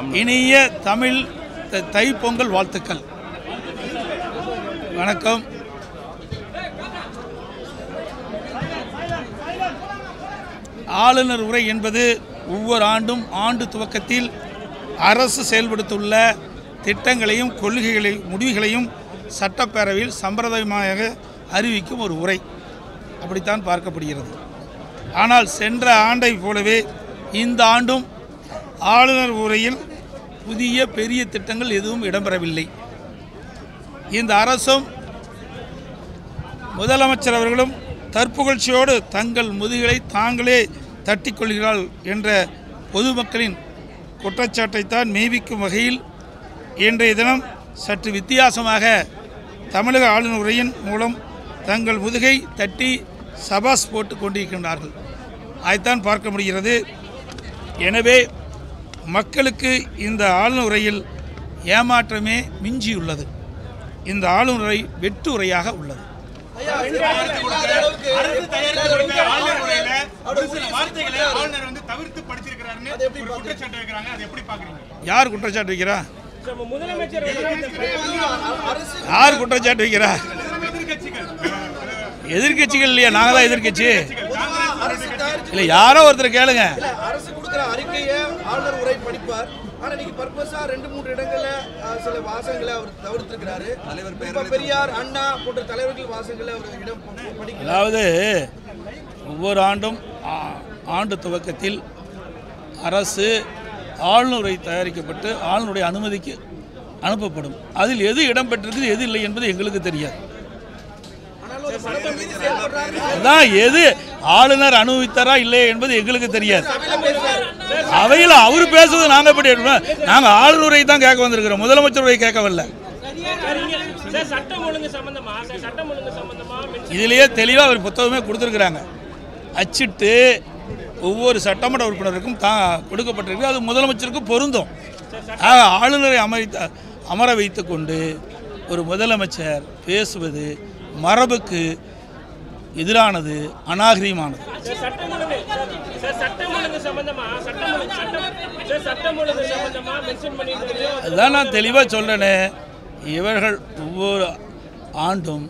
இனிய தமிழ் த- தைப்பொங்கல் வாழ்த்துக்கள் வணக்கம் ஆளுநர் உரை என்பது ஒவ்வொரு ஆண்டும் ஆண்டு துவக்கத்தில் அரசு செயல்படுத்தியுள்ள திட்டங்களையும் கொள்கைகளையும் முடிவுகளையும் சட்டப்பேரவையில் சம்பிரதாயமாக அறிவிக்கும் ஒரு உரை அப்படித்தான் பார்க்கப்படுகிறது ஆனால் சென்ற ஆண்டை போலவே இந்த ஆண்டும் ஆளுநர் உரையில் புதிய பெரிய திட்டங்கள் எதுவும் இடம்பெறவில்லை இந்த அரசும் முதலமைச்சர் அவர்களும் தற்புகழ்ச்சியோடு தங்கள் முதுகலை தாங்களே தட்டிக்கொள்கிறாள் என்ற பொதுமக்களின் குற்றச்சாட்டைத்தான் மெய்விக்கும் வகையில் இன்றைய தினம் சற்று வித்தியாசமாக தமிழக ஆளுநர் உரையின் மூலம் தங்கள் முதுகை தட்டி சபாஸ் போட்டு கொண்டிருக்கின்றார்கள் அதைத்தான் பார்க்க முடிகிறது எனவே மக்களுக்கு இந்த ஆளுநர் உரையில் ஏமாற்றமே மிஞ்சியுள்ளது இந்த ஆளுநர் உரை வெற்று உரையாக உள்ளது அரசு தயாரித்து கொடுத்த ஆளுநர் உரையில ஒரு சில வார்த்தைகளை ஆளுநர் வந்து தவிர்த்து படிச்சிருக்கிறாருன்னு ஒரு குற்றச்சாட்டு வைக்கிறாங்க அதை எப்படி பாக்குறீங்க யார் குற்றச்சாட்டு வைக்கிறா முதலமைச்சர் யார் குற்றச்சாட்டு வைக்கிறா எதிர்கட்சிகள் எதிர்க்கட்சிகள் இல்லையா நாங்கள் தான் எதிர்க்கட்சி அரசு தயாரிச்சு இல்லை யாரோ ஒருத்தர் கேளுங்க இல்ல, அரசு கொடுக்குற அறிக்கையை ஆளுநர் உரை படிப்பார் ஆனா நீங்க பர்பஸா ரெண்டு மூன்று இடங்கள்ல அஹ், சில வாசகங்களை அவர் தவிர்த்திருக்கிறாரு இப்ப பெரியார் அண்ணா போன்ற தலைவர்கள் வாசகங்களை அவர் இடம் ப- படிக்கல அதாவது ஒவ்வொரு ஆண்டும் ஆ- ஆண்டு துவக்கத்தில் அரசு ஆளுநரை தயாரிக்கப்பட்டு ஆளுநருடைய அனுமதிக்கு அனுப்பப்படும் அதில் எது இடம்பெற்றிருக்குது எது இல்லை என்பது எங்களுக்கு தெரியாது ஆனாலும் ஒரு சட்டம் மீறி செயல்படுறாரு அதான் எது ஆளுநர் அனுபவித்தாரா இல்லையா என்பது எங்களுக்கு தெரியாது சபையில பேசுறாரு அவையில் அவர் பேசுவது நாங்கள் எப்படி எடுப்போம்? நாங்கள் ஆளுநரை தான் கேட்க வந்திருக்கிறோம் முதலமைச்சர் உரை கேட்கவில்லை சார் சட்டம் ஒழுங்கு சம்பந்தமா சார் சட்டம் ஒழுங்கு சம்பந்தமா மின் இதிலேயே தெளிவாக அவர் புத்தகமே கொடுத்துருக்குறாங்க அச்சிட்டு ஒவ்வொரு சட்டமன்ற உறுப்பினருக்கும் தான் கொடுக்கப்பட்டிருக்கு அது முதலமைச்சருக்கு பொருந்தும் ஆக ஆளுநரை அமரித்த அமர வைத்து கொண்டு ஒரு முதலமைச்சர் பேசுவது மரபுக்கு எதிரானது அநாகரிகமானது சார் சட்டம் ஒழுங்கு சார், சார் சட்டம் ஒழுங்கு சம்பந்தமா சட்டம் ஒழுங்கு சட்டம் சார் சட்டம் ஒழுங்கு சம்பந்தமா மென்ஷன் பண்ணிட்டு அதுதான் நான் தெளிவாக சொல்கிறேனே இவர்கள் ஒவ்வொரு ஆண்டும்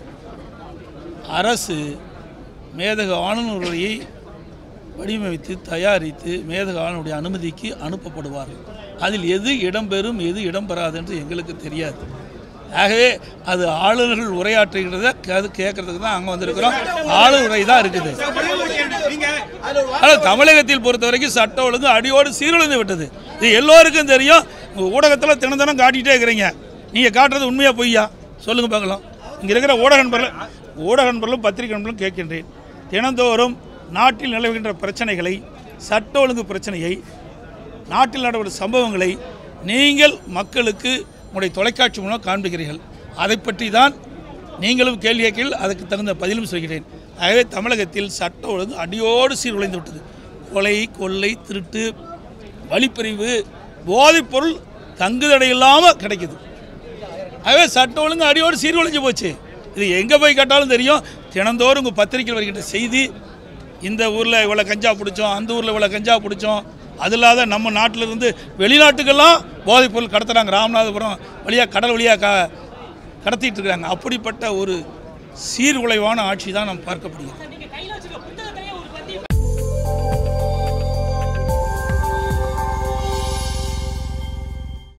அரசு மேதக ஆளுநர் உரையை வடிவமைத்து தயாரித்து மேதக ஆளுநருடைய அனுமதிக்கு அனுப்பப்படுவார்கள் அதில் எது இடம்பெறும் எது இடம்பெறாது என்று எங்களுக்கு தெரியாது ஆகவே அது ஆளுநர்கள் உரையாற்றுகிறத அது கேட்கறதுக்கு தான் அங்கே வந்திருக்கிறோம் ஆளுநர் உரை தான் இருக்குது நீங்க ஆனால் தமிழகத்தில் பொறுத்த வரைக்கும் சட்ட ஒழுங்கு அடியோடு சீரழிந்து விட்டது இது எல்லோருக்கும் தெரியும் உங்கள் ஊடகத்தில் தினம் தினம் காட்டிகிட்டே இருக்கிறீங்க நீங்கள் காட்டுறது உண்மையா பொய்யா சொல்லுங்கள் பார்க்கலாம் இங்கே இருக்கிற ஊடக நண்பர்கள் ஊடக நண்பர்களும் பத்திரிகை நண்பர்களும் கேட்கின்றேன் தினந்தோறும் நாட்டில் நிலவுகின்ற பிரச்சனைகளை சட்ட ஒழுங்கு பிரச்சனையை நாட்டில் நடைபெறும் சம்பவங்களை நீங்கள் மக்களுக்கு உங்களுடைய தொலைக்காட்சி மூலம் காண்பிக்கிறீர்கள் அதை பற்றி தான் நீங்களும் கேள்வி கேட்கிறீர்கள் அதுக்கு தகுந்த பதிலும் சொல்கிறேன் ஆகவே தமிழகத்தில் சட்ட ஒழுங்கு அடியோடு சீர்குலைந்து விட்டது கொலை கொள்ளை திருட்டு வழிப்பறிவு போதைப்பொருள் தங்குதடை இல்லாமல் கிடைக்குது ஆகவே சட்ட ஒழுங்கு அடியோடு சீர்குலைஞ்சு போச்சு இது எங்கே போய் கேட்டாலும் தெரியும் தினந்தோறும் உங்கள் பத்திரிகையில் வருகின்ற செய்தி இந்த ஊரில் இவ்வளோ கஞ்சா பிடிச்சோம் அந்த ஊரில் இவ்வளோ கஞ்சா பிடிச்சோம் அது இல்லாத நம்ம நாட்டிலிருந்து வெளிநாட்டுக்கெல்லாம் போதைப்பொருள் கடத்துகிறாங்க ராமநாதபுரம் வழியாக கடல் வழியாக க கடத்திட்டு இருக்கிறாங்க அப்படிப்பட்ட ஒரு சீர்குலைவான ஆட்சி தான் நாம் பார்க்கப்படுகிறது